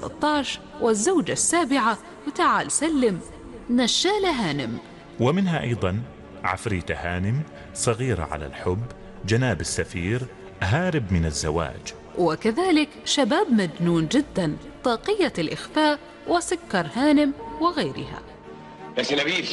13 والزوجة السابعة وتعال سلم نشالة هانم ومنها أيضا عفريتة هانم صغيرة على الحب جناب السفير هارب من الزواج وكذلك شباب مجنون جدا طاقية الإخفاء وسكر هانم وغيرها يا سي نبيل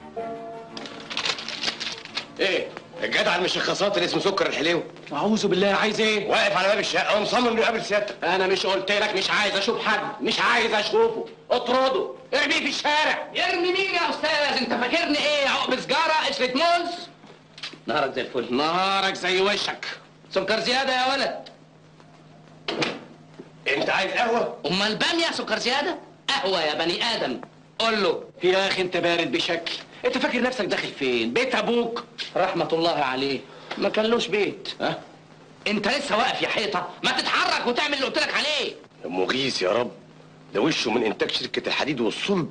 ايه الجدع المشخصات اللي اسمه سكر الحليوي اعوذ بالله عايز ايه واقف على باب الشقه ومصمم انه يقابل سيادتك انا مش قلت لك مش عايز اشوف حد مش عايز اشوفه اطرده ارميه في الشارع يرمي مين يا استاذ انت فاكرني ايه عقب سجاره قشره موز نهارك زي الفل نهارك زي وشك سكر زياده يا ولد انت عايز قهوه امال باميه سكر زياده قهوه يا بني ادم قول له يا اخي انت بارد بشكل انت فاكر نفسك داخل فين بيت ابوك رحمه الله عليه ما كانلوش بيت ها انت لسه واقف يا حيطه ما تتحرك وتعمل اللي قلت لك عليه يا مغيث يا رب ده وشه من انتاج شركه الحديد والصلب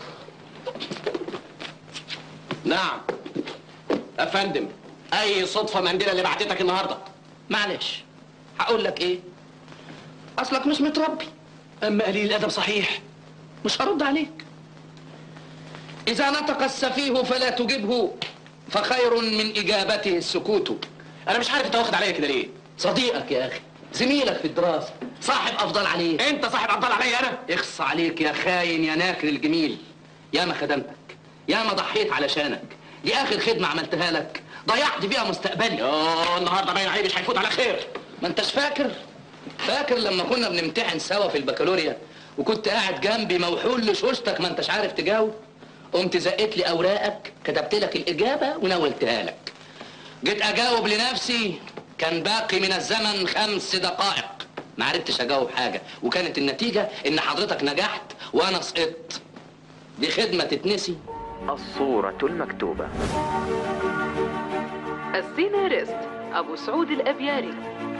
نعم افندم اي صدفه منديله اللي بعتتك النهارده معلش هقول لك ايه اصلك مش متربي اما قليل الادب صحيح مش هرد عليك اذا نطق السفيه فلا تجبه فخير من اجابته السكوت انا مش عارف انت واخد عليا كده ليه صديقك يا اخي زميلك في الدراسه صاحب افضل عليك انت صاحب افضل عليا انا اخص عليك يا خاين يا ناكر الجميل يا ما خدمتك يا ما ضحيت علشانك دي اخر خدمه عملتها لك ضيعت بيها مستقبلي اه النهارده باين عليه مش هيفوت على خير ما انتش فاكر فاكر لما كنا بنمتحن سوا في البكالوريا وكنت قاعد جنبي موحول لشوشتك ما انتش عارف تجاوب قمت زقت لي اوراقك كتبت لك الاجابه وناولتها لك جيت اجاوب لنفسي كان باقي من الزمن خمس دقائق ما عرفتش اجاوب حاجه وكانت النتيجه ان حضرتك نجحت وانا سقطت دي خدمه تتنسي الصورة المكتوبة السيناريست أبو سعود الأبياري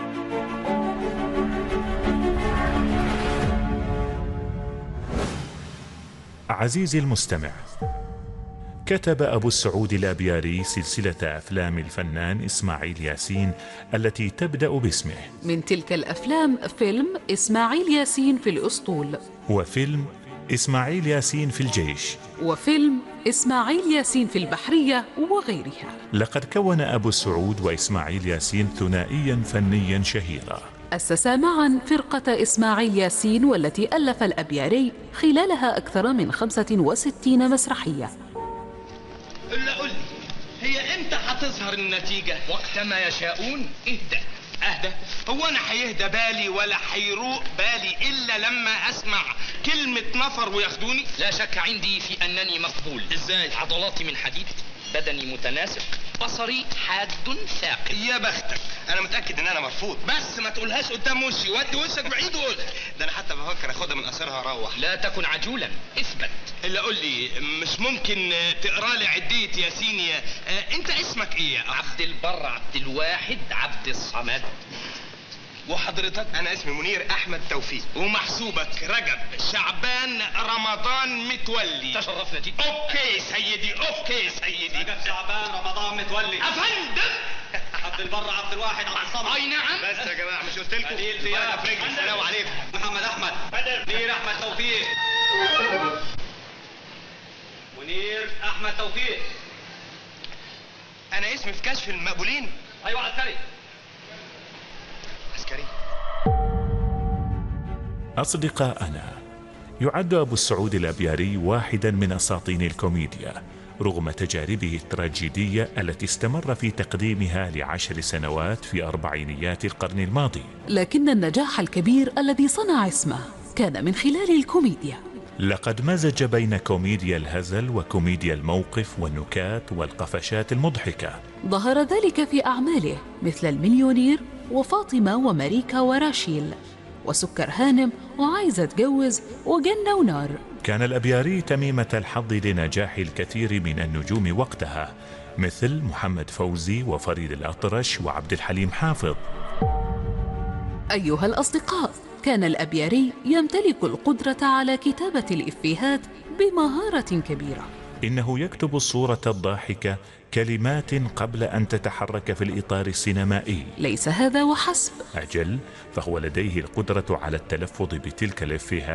عزيزي المستمع كتب أبو السعود الأبياري سلسلة أفلام الفنان إسماعيل ياسين التي تبدأ باسمه من تلك الأفلام فيلم إسماعيل ياسين في الأسطول وفيلم إسماعيل ياسين في الجيش وفيلم إسماعيل ياسين في البحرية وغيرها لقد كون أبو السعود وإسماعيل ياسين ثنائيا فنيا شهيرا أسسا معا فرقة إسماعيل ياسين والتي ألف الأبياري خلالها أكثر من 65 مسرحية الا قول لي هي امتى هتظهر النتيجة؟ وقتما يشاءون اهدى اهدى هو انا هيهدى بالي ولا هيروق بالي الا لما اسمع كلمة نفر وياخدوني؟ لا شك عندي في أنني مقبول ازاي؟ عضلاتي من حديد بدني متناسق بصري حاد ثاقب يا بختك انا متاكد ان انا مرفوض بس ما تقولهاش قدام وشي ودي وشك بعيد وقولها ده انا حتى بفكر اخدها من قصرها اروح لا تكن عجولا اثبت الا قول لي مش ممكن تقرا لي عديه ياسين يا آه، انت اسمك ايه يا أخ؟ عبد البر عبد الواحد عبد الصمد وحضرتك انا اسمي منير احمد توفيق ومحسوبك رجب شعبان رمضان متولي تشرفنا جدا اوكي سيدي اوكي سيدي رجب شعبان رمضان متولي افندم عبد البر عبد الواحد عبد الصمد اي نعم بس يا جماعه مش قلت لكم خليل زياد السلام عليكم محمد احمد منير احمد توفيق منير احمد توفيق انا اسمي في كشف المقبولين ايوه عسكري عسكري أصدقاءنا يعد أبو السعود الأبياري واحدا من أساطين الكوميديا رغم تجاربه التراجيدية التي استمر في تقديمها لعشر سنوات في أربعينيات القرن الماضي لكن النجاح الكبير الذي صنع اسمه كان من خلال الكوميديا لقد مزج بين كوميديا الهزل وكوميديا الموقف والنكات والقفشات المضحكة ظهر ذلك في أعماله مثل المليونير وفاطمة وماريكا وراشيل وسكر هانم وعايزة اتجوز وجنة ونار كان الأبياري تميمة الحظ لنجاح الكثير من النجوم وقتها مثل محمد فوزي وفريد الأطرش وعبد الحليم حافظ أيها الأصدقاء كان الأبياري يمتلك القدرة على كتابة الإفيهات بمهارة كبيرة إنه يكتب الصورة الضاحكة كلمات قبل أن تتحرك في الإطار السينمائي ليس هذا وحسب أجل فهو لديه القدرة على التلفظ بتلك الإفيهات